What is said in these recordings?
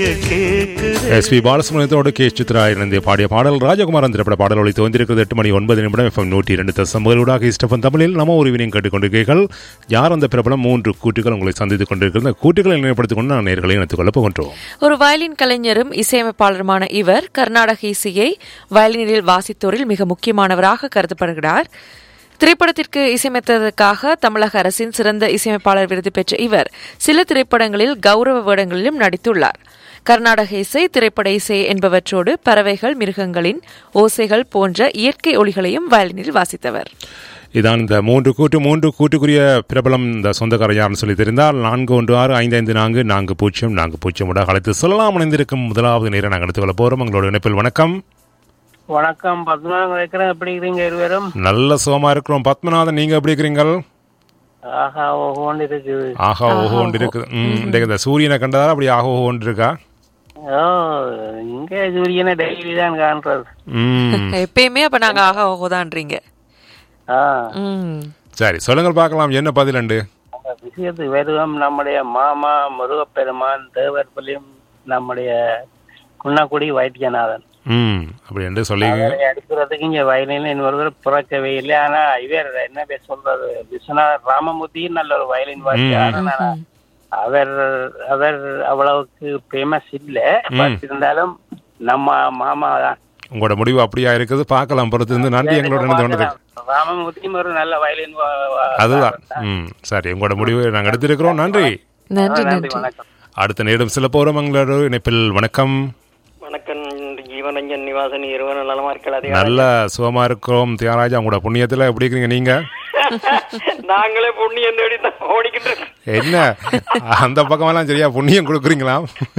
கேக்குது S P பாலசுப்ரமணியத்தோடு K Chithra இணைந்து பாடிய பாடல் ராஜகுமாரன் திரைப்பட பாடல் ஒளி தோன்றிருக்கிறது எட்டு மணி ஒன்பது நிமிடம் எஃப்எம் நூற்றி இரண்டு தசம்பர்களூடாக இஸ்டபன் தமிழில் நம்ம ஒரு வினையும் கேட்டுக்கொண்டிருக்கீர்கள் யார் அந்த பிரபலம் மூன்று கூட்டுகள் உங்களை சந்தித்துக் கொண்டிருக்கிறது அந்த கூட்டுகளை நினைப்படுத்திக் கொண்டு நான் நேர்களை இணைத்துக் கொள்ளப் போகின்றோம் ஒரு வயலின் கலைஞரும் இசையமைப்பாளருமான இவர் கர்நாடக இசையை வயலினில் வாசித்தோரில் மிக முக்கியமானவராக கருதப்படுகிறார் திரைப்படத்திற்கு இசையமைத்ததற்காக தமிழக அரசின் சிறந்த இசையமைப்பாளர் விருது பெற்ற இவர் சில திரைப்படங்களில் கௌரவ வேடங்களிலும் நடித்துள்ளார் கர்நாடக இசை திரைப்பட இசை என்பவற்றோடு பறவைகள் மிருகங்களின் ஓசைகள் போன்ற இயற்கை ஒளிகளையும் வயலினில் வாசித்தவர் இதான் இந்த மூன்று கூட்டு மூன்று கூட்டுக்குரிய பிரபலம் இந்த சொந்தக்காரர் யாருன்னு சொல்லி தெரிந்தால் நான்கு ஒன்று ஆறு ஐந்து ஐந்து நான்கு நான்கு பூஜ்ஜியம் நான்கு பூஜ்ஜியம் உடன் அழைத்து சொல்லலாம் இணைந்திருக்கும் முதலாவது நேரம் நாங்கள் எடுத்துக்கொள்ள போகிறோம் உங்களோட இணைப்பில் வணக்கம் வணக்கம் பத்மநாபன் வைக்கிறேன் எப்படி இருக்கிறீங்க இருவரும் நல்ல சுகமா இருக்கிறோம் பத்மநாதன் நீங்க எப்படி இருக்கிறீங்கள் ஆஹா ஓஹோன்னு இருக்குது ஆஹா ஓஹோ ஒன்று இருக்குது ம் இன்றைக்கு இந்த சூரியனை கண்டதால அப்படி ஆஹோ ஓஹோ ஒன்று இருக்கா ஓ இங்க சூரியனை டெய்லி தான் காண்றது ம் எப்பயுமே அப்ப நாங்க ஆக ஓகோதான்றீங்க ஆ ம் சரி சொல்லுங்கள் பார்க்கலாம் என்ன பதிலண்டு அந்த விஷயத்துக்கு வருவோம் நம்முடைய மாமா முருகப்பெருமான் தேவர்பலியும் நம்முடைய குன்னக்குடி வைத்தியநாதன் ம் அப்படி என்று சொல்லி அவரை எடுக்கிறதுக்கு இங்க வயலின் இன்னொருவர் பிறக்கவே இல்லை ஆனா இவர் என்ன பேர் சொல்றது விஸ்வநாதர் ராமமூர்த்தி நல்ல ஒரு வயலின் வாத்தியார் ஆனா அவர் அவர் அவ்வளவுக்கு ஃபேமஸ் இல்ல பட் இருந்தாலும் நம்ம மாமா தான் உங்களோட முடிவு அப்படியா இருக்குது பார்க்கலாம் பொறுத்து இருந்து நன்றி எங்களோட இணைந்து கொண்டது ராமமூர்த்தியும் ஒரு நல்ல வயலின் வா- வா- அதுதான் ம் சரி உங்களோட முடிவு நாங்கள் எடுத்திருக்கிறோம் நன்றி நன்றி நன்றி நன்றி வணக்கம் அடுத்த நேரம் சில போகிறோம் எங்களோட இணைப்பில் வணக்கம் வணக்கம் ஜீவனஞ்சன் நிவாசன் இருவரும் நலமா இருக்கலாம் நல்ல சுகமா இருக்கிறோம் தியாகராஜா உங்களோட புண்ணியத்துல எப்படி இருக்கிறீங்க நீங்க நாங்களே புண்ணியம் தேடி தான் ஓடிக்கிட்டு இருக்கோம். என்ன அந்த பக்கமெல்லாம் சரியா புண்ணியம் கொடுக்குறீங்களா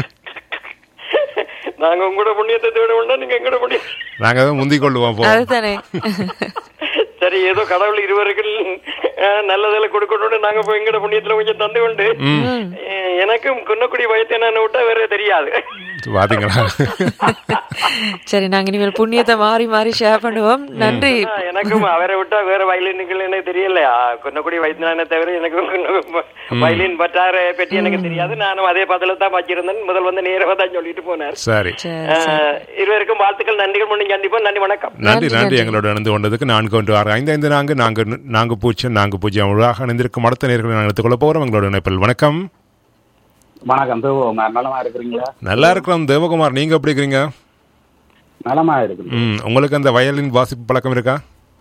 நாங்க உங்களோட புண்ணியத்தை தேட வேண்டாம் நீங்க எங்களோட புண்ணியம் நாங்க தான் முந்திக் கொள்ளுவோம் போ அதுதானே சரி ஏதோ கடவுள் இருவருக்கு அஹ், நல்லதெல்லாம் கொடுக்கணும்னு நாங்க போய் எங்கட புண்ணியத்துல கொஞ்சம் தந்து கொண்டு அஹ், எனக்கும் குன்னக்குடி வயத்தேனான்னு விட்டா வேற தெரியாது பாத்தீங்களா சரி நாங்க இனிமேல் புண்ணியத்தை மாறி மாறி ஷேர் பண்ணுவோம் நன்றி அஹ், எனக்கும் அவரை விட்டா வேற வயலினுகள் எனக்கு தெரியல அஹ், குன்னக்குடி வைத்தியனானே தவிர எனக்கு வயலின் பற்றார பற்றி எனக்கு தெரியாது நானும் அதே பதில தான் வச்சிருந்தேன் முதல் வந்து நேரவா தான் சொல்லிட்டு போனார் சரி சரி அஹ், இருவருக்கும் வாழ்த்துக்கள் நன்றிகள் முன்னி கண்டிப்பா நன்றி வணக்கம் நன்றி நன்றி எங்களோட இணைந்து கொண்டதுக்கு நான்கு ஒன்று ஆறு ஐந்து ஐந்து நான்கு நான்கு நான்கு பூஜ்ஜியம் நான்கு பூஜ்ஜியம் உருவாக இணைந்திருக்கும் அடுத்த நேர்களை நாங்கள் எடுத்துக்கொள்ள போகிறோம் எங்களோட இணைப்பில் வணக்கம் வணக்கம் தேவோங்க நலமா இருக்கிறீங்களா நல்லா இருக்கிறோம் தேவகுமார் நீங்க எப்படி இருக்கிறீங்க நலமா இருக்கிறீங்க ம் உங்களுக்கு அந்த வயலின் வாசிப்பு பழக்கம் இருக்கா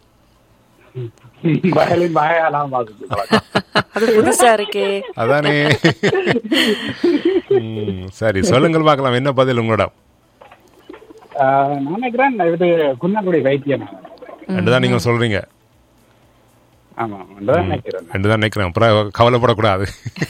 வயலின் வாயாலாம் வாசிச்சு பழக்கம். அது புதுசா இருக்கே அதானே ம், சரி சொல்லுங்கள் பார்க்கலாம் என்ன பதில் உங்களோட ஆஹ், நான் நினைக்கிறேன் இது குன்னக்குடி வைத்தியம் ரெண்டு தான் நீங்க சொல்றீங்க ஆமா தான் நினைக்கிறேன் ரெண்டு தான் நினைக்கிறேன் அப்புறம் கவலைப்படக்கூடாது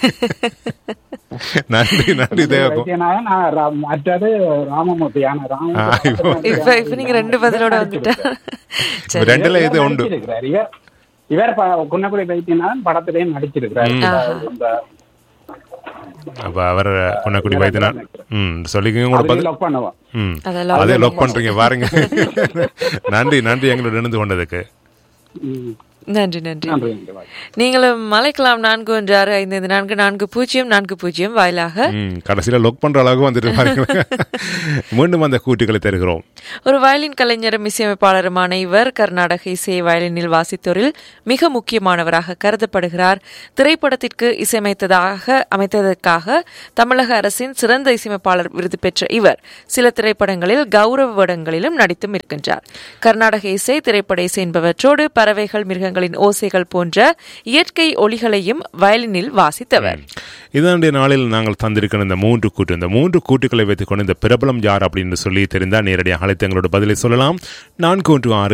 நன்றி நன்றி தேவகும் வைத்தியநாதன் நான் ரா- மற்றது ராமமூர்த்தி ஆனா ஆ, இப்போ- இப்ப இப்ப நீங்க ரெண்டு பதிலோட வந்துட்டா சரி ரெண்டுல இது உண்டு நடிச்சிருக்கிறார். இவர் இவர் ப- குன்னக்குடி வைத்தியநாதன் படத்திலையும் நடிச்சிருக்கிறார் இந்த அப்ப அவர் பொன்னக்குடி வைத்தியனா ம் சொல்லிக்கங்க உங்களோட அதுல பதில் lock பண்ணுவோம் ம் அதெல்லாம் அதே லொக் பண்றீங்க பாருங்க நன்றி நன்றி எங்களோட இணைந்து கொண்டதுக்கு ம். நன்றி நன்றி நன்றி நன்றி வாழ்த்துக்கள். நீங்களும் அழைக்கலாம் நான்கு ஒன்று ஆறு ஐந்து ஐந்து நான்கு நான்கு பூஜ்ஜியம் நான்கு பூஜ்ஜியம் வாயிலாக ம் கடைசியில லொக் பண்ற அளவுக்கு வந்துட்டு பாருங்க மீண்டும் அந்த கூட்டுகளை தருகிறோம் ஒரு வயலின் கலைஞரும் இசையமைப்பாளருமான இவர் கர்நாடக இசையை வயலினில் வாசித்தோரில் மிக முக்கியமானவராக கருதப்படுகிறார் திரைப்படத்திற்கு இசையமைத்ததாக அமைத்ததற்காக தமிழக அரசின் சிறந்த இசையமைப்பாளர் விருது பெற்ற இவர் சில திரைப்படங்களில் கௌரவ வேடங்களிலும் நடித்தும் இருக்கின்றார் கர்நாடக இசை திரைப்பட இசை என்பவற்றோடு பறவைகள் மிருகங்களின் ஓசைகள் போன்ற இயற்கை ஒளிகளையும் வயலினில் வாசித்தவர் இதனுடைய நாளில் நாங்கள் தந்திருக்கிற இந்த மூன்று கூட்டு இந்த மூன்று கூட்டுகளை வைத்துக்கொண்டு இந்த பிரபலம் யார் அப்படின்னு சொல்லி தெரிந்தால் நேரடியாக அழைத்து எங்களோட பதிலை சொல்லலாம் நான்கு ஒன்று ஆறு